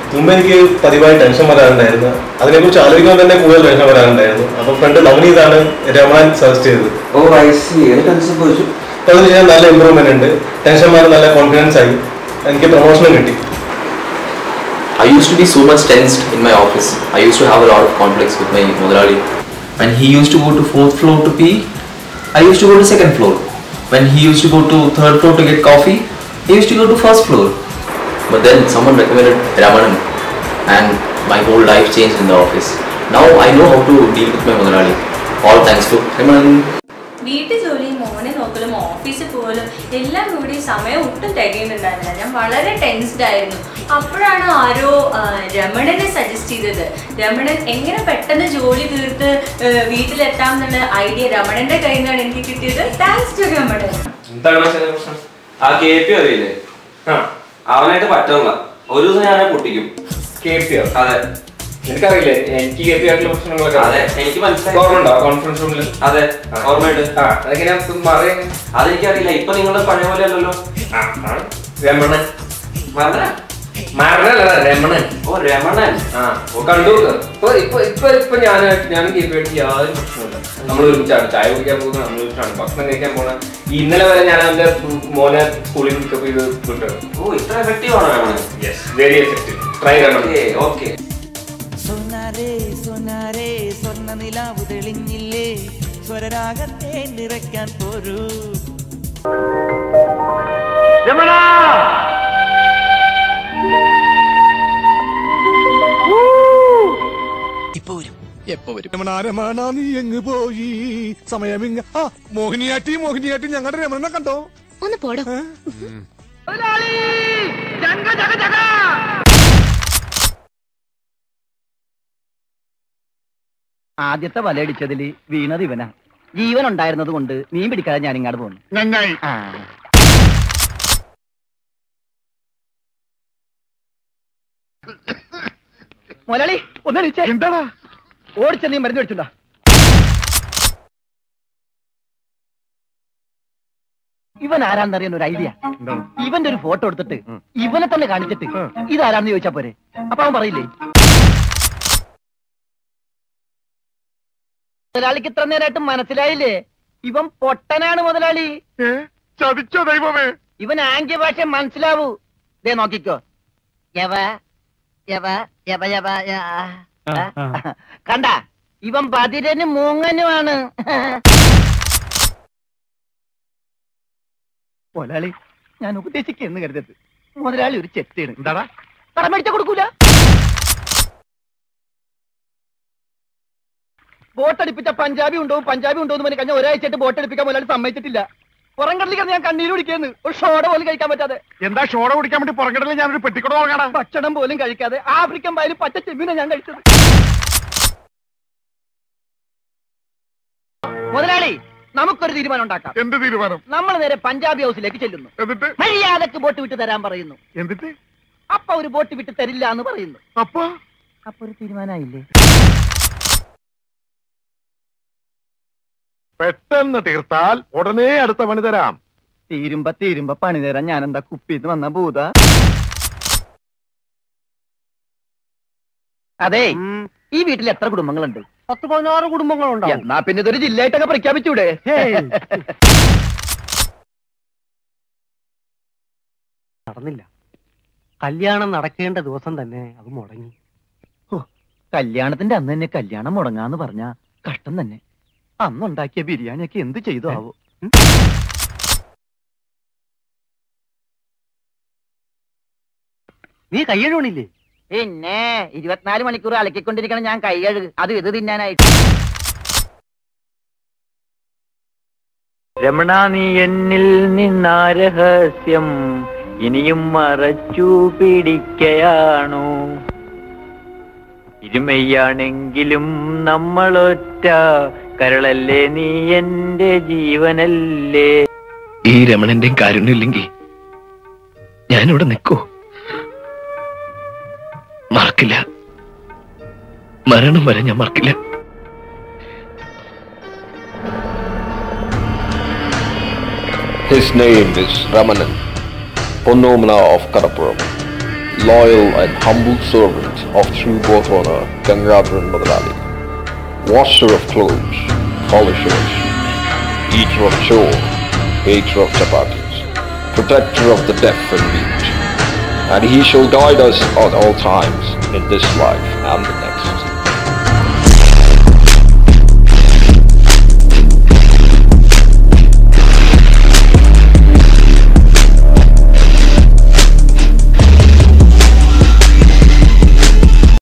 മുമ്പ് എനിക്ക് പതിവായി ടെൻഷൻ വരാറുണ്ടായിരുന്നു അതിനെക്കുറിച്ച് ആലോചിക്കുമ്പോൾ തന്നെ കൂടുതൽ ടെൻഷൻ വരാറുണ്ടായിരുന്നു അപ്പൊ ഫ്രണ്ട് നവനീതാണ് രമണൻ സജസ്റ്റ് ചെയ്തത് ഓ ഐ സി എന്നിട്ട് സംഭവിച്ചു അപ്പൊ അതിന് ശേഷം നല്ല ഇമ്പ്രൂവ്മെന്റ് ഉണ്ട് ടെൻഷൻ മാറി നല്ല കോൺഫിഡൻസ് ആയി എനിക്ക് പ്രൊമോഷനും കിട്ടി I used to be so much tensed in my office. I used to have a lot of conflicts with my Mudalali. When he used to go to fourth floor to pee, I used to go to second floor. When he used to go to third floor to get coffee, he used to go to first floor. But then someone recommended Ramanan and my whole life changed in the office. Now I know how to deal with my Mudalali. All thanks to Ramanan. വീട്ടു ജോലിയും മോനെ നോക്കലും ഓഫീസിൽ പോകലും എല്ലാം കൂടി സമയം ഒട്ടും തികയുന്നുണ്ടായിരുന്നില്ല ഞാൻ വളരെ ടെൻസ്ഡ് ആയിരുന്നു അപ്പോഴാണ് ആരോ ആ, രമണനെ സജസ്റ്റ് ചെയ്തത് രമണൻ എങ്ങനെ പെട്ടെന്ന് ജോലി തീർത്ത് ആ, വീട്ടിലെത്താം എന്നുള്ള ഐഡിയ രമണന്റെ കയ്യിൽ നിന്നാണ് എനിക്ക് കിട്ടിയത് താങ്ക്സ് ടു രമണൻ എന്താണ് മനസ്സിലായ പ്രശ്നം ആ കെ പി അറിയില്ലേ ആ അവനായിട്ട് പറ്റുന്നില്ല ഒരു ദിവസം ഞാനെ പൊട്ടിക്കും കെ പി അതെ എനിക്കറിയില്ലേ എനിക്ക് കെ പി ആയിട്ടുള്ള പ്രശ്നങ്ങളൊക്കെ അതെ എനിക്ക് മനസ്സിലായി ഓർമ്മയുണ്ടോ കോൺഫറൻസ് റൂമിൽ അതെ ഓർമ്മയുണ്ട് ആ അതെങ്ങനെയാ മാറി അതെനിക്കറിയില്ല ഇപ്പൊ നിങ്ങൾ പഴയ പോലെ അല്ലല്ലോ ആ ആ. രമണൻ മറന്ന മരണല്ല രമണൻ ഓ രമണൻ ആ ഓ, കണ്ടു നോക്ക്. ഇപ്പൊ ഇപ്പൊ ഇപ്പൊ ഇപ്പൊ ഞാൻ ഞാൻ കെ പി ആയിട്ട് യാതൊരു പ്രശ്നമില്ല നമ്മൾ ഒരുമിച്ചാണ് ചായ കുടിക്കാൻ പോകുന്നത് നമ്മൾ ഒരുമിച്ചാണ് ഭക്ഷണം കഴിക്കാൻ പോണ ഇന്നലെ വരെ ഞാൻ അവന്റെ മോനെ സ്കൂളിൽ പിക്കപ്പ് ചെയ്ത് വിട്ടത് ഓ ഇത്ര എഫക്റ്റീവ് ആണോ Ramanan yes very effective try Ramanan okay okay സൊന്നാരേ സൊന്നാരേ സ്വർണ്ണ നിലാവ് തെളിഞ്ഞില്ലേ സ്വരരാഗത്തെ നിറയ്ക്കാൻ പോരൂ ഇപ്പൊ വരും എപ്പോ വരും രമണ രമണ നീ എങ്ങ് പോയി സമയമിങ്ങ ആ മോഹിനിയാട്ടി മോഹിനിയാട്ടി ഞങ്ങളുടെ രമണനെ കണ്ടോ ഒന്ന് പോടോ ആദ്യത്തെ വലയടിച്ചതിൽ വീണത് ഇവനാ ജീവൻ ഉണ്ടായിരുന്നത് കൊണ്ട് മീൻ പിടിക്കാതെ ഞാൻ ഇങ്ങോട്ട് പോന്നു നന്നായി മുതലാളി ഒന്ന് വിളിച്ചേ എന്താടാ ഓടിച്ച നീ മരുന്ന് മേടിച്ചുണ്ടാ ഇവൻ ആരാന്നറിയാൻ ഒരു ഐഡിയ ഇവന്റെ ഒരു ഫോട്ടോ എടുത്തിട്ട് ഇവനെ തന്നെ കാണിച്ചിട്ട് ഇതാരാന്ന് ചോദിച്ചാ പോരെ അപ്പൊ അവൻ പറയില്ലേ മുതലാളിക്ക് ഇത്ര നേരമായിട്ട് മനസ്സിലായില്ലേ ഇവൻ പൊട്ടനാണ് മുതലാളി ചതിച്ചോ ദൈവമേ ഇവൻ ആംഗ്യ ഭാഷ മനസ്സിലാവൂ ദേ നോക്കിക്കോ യവ യവ യവ യവ യ- ആ. കണ്ട ഇവൻ ബദിരനും മൂങ്ങനുമാണ് മുതലാളി ഞാൻ ഉപദേശിക്കുന്നു കരുതരുത് മുതലാളി ഒരു ചെത്തിയാണ് എന്താടാ കടം മേടിച്ച കൊടുക്കൂല ബോട്ട് അടിപ്പിച്ച പഞ്ചാബി ഉണ്ടോ പഞ്ചാബി ഉണ്ടോ എന്ന് പറഞ്ഞ് കഴിഞ്ഞ ഒരാഴ്ചയായിട്ട് ബോട്ട് അടിപ്പിക്കാൻ മുതലാളി സമ്മതിച്ചിട്ടില്ല പുറം കടലിൽ ഞാൻ കണ്ണീര് കുടിക്കുന്നു ഒരു ഷോട പോലും കഴിക്കാൻ പറ്റാതെ എന്താ ഷോട കുടിക്കാൻ വേണ്ടി പുറകിടയിൽ ഞാനൊരു പെട്ടിക്കൂടെ തുടങ്ങാടാ ഭക്ഷണം പോലും കഴിക്കാതെ ആഫ്രിക്കൻ പായൽ പച്ച ചെമ്മീനെ ഞാൻ കഴിച്ചത് മുതലാളി നമുക്കൊരു തീരുമാനം ഉണ്ടാക്കാം എന്ത് തീരുമാനം നമ്മൾ നേരെ പഞ്ചാബി ഹൗസിലേക്ക് ചെല്ലുന്നു എന്നിട്ട് മര്യാദക്ക് ബോട്ട് വിട്ട് തരാൻ പറയുന്നു എന്നിട്ട് അപ്പൊ ഒരു ബോട്ട് വിട്ട് തരില്ല എന്ന് പറയുന്നു അപ്പൊ അപ്പൊ ഒരു തീരുമാനമായില്ലേ പെട്ടെന്ന് തീർത്താൽ ഉടനെ അടുത്ത പണി തരാം തീരുമ്പ തീരുമ്പ പണി തരാൻ ഞാൻ എന്താ കുപ്പിന്ന് വന്ന ഭൂത അതെ ഈ വീട്ടിൽ എത്ര കുടുംബങ്ങളുണ്ട് പത്ത് പതിനാറ് കുടുംബങ്ങളുണ്ടാവും എന്നാ പിന്നെ ഇതൊരു ജില്ലയായിട്ടൊക്കെ പ്രഖ്യാപിച്ചൂടെ നടന്നില്ല കല്യാണം നടക്കേണ്ട ദിവസം തന്നെ അത് മുടങ്ങി കല്യാണത്തിന്റെ അന്ന് തന്നെ കല്യാണം മുടങ്ങാന്ന് പറഞ്ഞ കഷ്ടം തന്നെ അന്നുണ്ടാക്കിയ ബിരിയാണിയൊക്കെ എന്ത് ചെയ്തു ആവോ നീ കയ്യഴുണില്ലേ പിന്നെ ഇരുപത്തിനാല് മണിക്കൂർ അലക്കിക്കൊണ്ടിരിക്കണം ഞാൻ കൈകഴുക അത് ഇത് തിന്നാനായിട്ട് രമണ നീ എന്നിൽ നിന്നാ രഹസ്യം ഇനിയും മറച്ചു പിടിക്കയാണോ ഇരുമയ്യാണെങ്കിലും നമ്മളൊറ്റ കരളല്ലേ നീ എന്റെ ജീവനല്ലേ ഈ രമണന്റെ കാരുണ്യമില്ലെങ്കിൽ ഞാനിവിടെ നിൽക്കൂ മറക്കില്ല മരണം വരെ ഞാൻ മറക്കില്ല His name is Ramanan, Ponnomla of Karapuram. loyal and humble servant of true birth honor, Gangadharan Madalali. Washer of clothes, polisher of shoes, eater of chore, hater of chapatis, protector of the deaf and mute. And he shall guide us at all times in this life and the next.